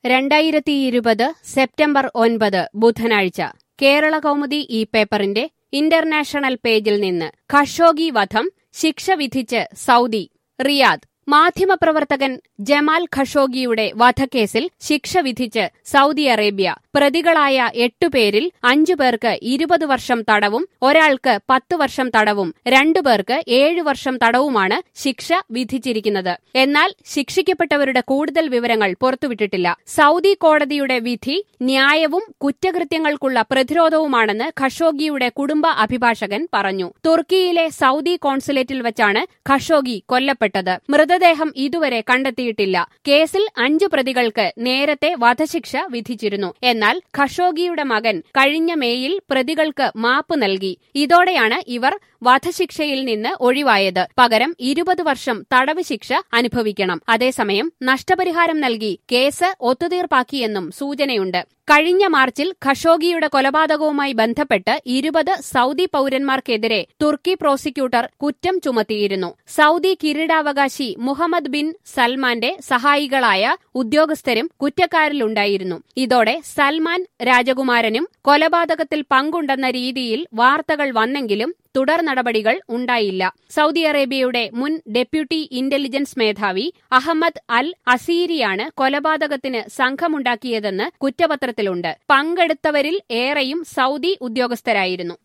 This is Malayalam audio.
രണ്ടായിരത്തി ഇരുപത് സെപ്റ്റംബർ ഒൻപത് ബുധനാഴ്ച കേരള കൗമുദി ഈ പേപ്പറിന്റെ ഇന്റർനാഷണൽ പേജിൽ നിന്ന് ഖഷോഗി വധം ശിക്ഷ വിധിച്ച് സൗദി റിയാദ് മാധ്യമപ്രവർത്തകൻ ജമാൽ ഖഷോഗിയുടെ വധക്കേസിൽ ശിക്ഷ വിധിച്ച് സൗദി അറേബ്യ പ്രതികളായ എട്ടുപേരിൽ അഞ്ചു പേർക്ക് ഇരുപത് വർഷം തടവും ഒരാൾക്ക് പത്ത് വർഷം തടവും രണ്ടുപേർക്ക് ഏഴു വർഷം തടവുമാണ് ശിക്ഷ വിധിച്ചിരിക്കുന്നത് എന്നാൽ ശിക്ഷിക്കപ്പെട്ടവരുടെ കൂടുതൽ വിവരങ്ങൾ പുറത്തുവിട്ടിട്ടില്ല സൗദി കോടതിയുടെ വിധി ന്യായവും കുറ്റകൃത്യങ്ങൾക്കുള്ള പ്രതിരോധവുമാണെന്ന് ഖഷോഗിയുടെ കുടുംബ അഭിഭാഷകൻ പറഞ്ഞു തുർക്കിയിലെ സൗദി കോൺസുലേറ്റിൽ വച്ചാണ് ഖഷോഗി കൊല്ലപ്പെട്ടത് മൃതദേഹം ഇതുവരെ കണ്ടെത്തിയിട്ടില്ല കേസിൽ അഞ്ചു പ്രതികൾക്ക് നേരത്തെ വധശിക്ഷ വിധിച്ചിരുന്നു എന്നാൽ ഖഷോഗിയുടെ മകൻ കഴിഞ്ഞ മേയിൽ പ്രതികൾക്ക് മാപ്പ് നൽകി ഇതോടെയാണ് ഇവർ വധശിക്ഷയിൽ നിന്ന് ഒഴിവായത് പകരം ഇരുപത് വർഷം തടവ് ശിക്ഷ അനുഭവിക്കണം അതേസമയം നഷ്ടപരിഹാരം നൽകി കേസ് ഒത്തുതീർപ്പാക്കിയെന്നും സൂചനയുണ്ട് കഴിഞ്ഞ മാർച്ചിൽ ഖഷോഗിയുടെ കൊലപാതകവുമായി ബന്ധപ്പെട്ട് ഇരുപത് സൗദി പൌരന്മാർക്കെതിരെ തുർക്കി പ്രോസിക്യൂട്ടർ കുറ്റം ചുമത്തിയിരുന്നു സൗദി കിരീടാവകാശി മുഹമ്മദ് ബിൻ സൽമാന്റെ സഹായികളായ ഉദ്യോഗസ്ഥരും കുറ്റക്കാരിലുണ്ടായിരുന്നു ഇതോടെ സൽമാൻ രാജകുമാരനും കൊലപാതകത്തിൽ പങ്കുണ്ടെന്ന രീതിയിൽ വാർത്തകൾ വന്നെങ്കിലും തുടർ നടപടികൾ ഉണ്ടായില്ല സൗദി അറേബ്യയുടെ മുൻ ഡെപ്യൂട്ടി ഇന്റലിജൻസ് മേധാവി അഹമ്മദ് അൽ അസീരിയാണ് കൊലപാതകത്തിന് സംഘമുണ്ടാക്കിയതെന്ന് കുറ്റപത്രത്തിലുണ്ട് പങ്കെടുത്തവരിൽ ഏറെയും സൗദി ഉദ്യോഗസ്ഥരായിരുന്നു